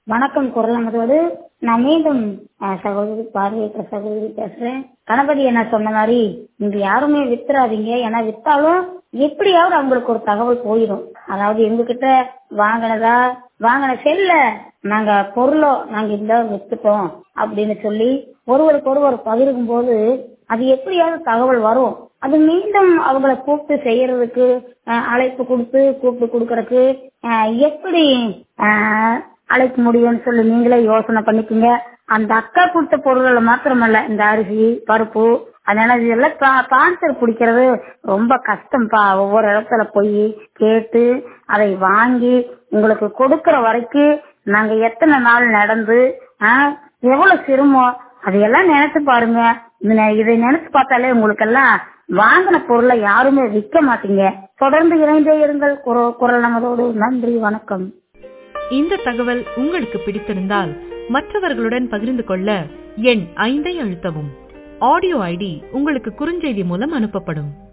வணக்கம் குரல் நமதோடு நான் மீண்டும் அஹ், சகோதரி பார்வையற்ற சகோதரி பேசுறேன் கணபதி என்ன சொன்ன மாதிரி இங்க யாருமே வித்துறாதீங்க ஏன்னா வித்தாலும் எப்படியாவது அவங்களுக்கு ஒரு தகவல் போயிடும் அதாவது எங்ககிட்ட வாங்கினதா வாங்கின செல்ல நாங்க பொருளோ நாங்க இந்த வித்துட்டோம் அப்படின்னு சொல்லி ஒருவருக்கு ஒருவர் பகிரும் போது அது எப்படியாவது தகவல் வரும் அது மீண்டும் அவங்கள கூப்பிட்டு செய்யறதுக்கு அஹ், அழைப்பு கொடுத்து கூப்பிட்டு கொடுக்கறதுக்கு அஹ், எப்படி அஹ், அழைக்க முடியும்னு சொல்லி நீங்களே யோசனை பண்ணிக்கோங்க அந்த அக்கா கொடுத்த பொருள்களை மாத்திரமல்ல இந்த அரிசி பருப்பு அதனால இதெல்லாம் ஸ்பான்சர் பிடிக்கிறது ரொம்ப கஷ்டம்ப்பா ஒவ்வொரு இடத்துல போய் கேட்டு அதை வாங்கி உங்களுக்கு கொடுக்கற வரைக்கும் நாங்க எத்தனை நாள் நடந்து ஆஹ், எவ்வளவு சிரமம் அதையெல்லாம் நினைச்சு பாருங்க இத- இதை நினைச்சு பார்த்தாலே உங்களுக்கு எல்லாம் வாங்கின பொருளை யாருமே விற்க மாட்டீங்க தொடர்ந்து இணைந்தே இருங்கள் குர- குரல் நமதோடு நன்றி வணக்கம் இந்த தகவல் உங்களுக்கு பிடித்திருந்தால் மற்றவர்களுடன் பகிர்ந்து கொள்ள எண் ஐந்தை அழுத்தவும் ஆடியோ ஐடி உங்களுக்கு குறுஞ்செய்தி மூலம் அனுப்பப்படும்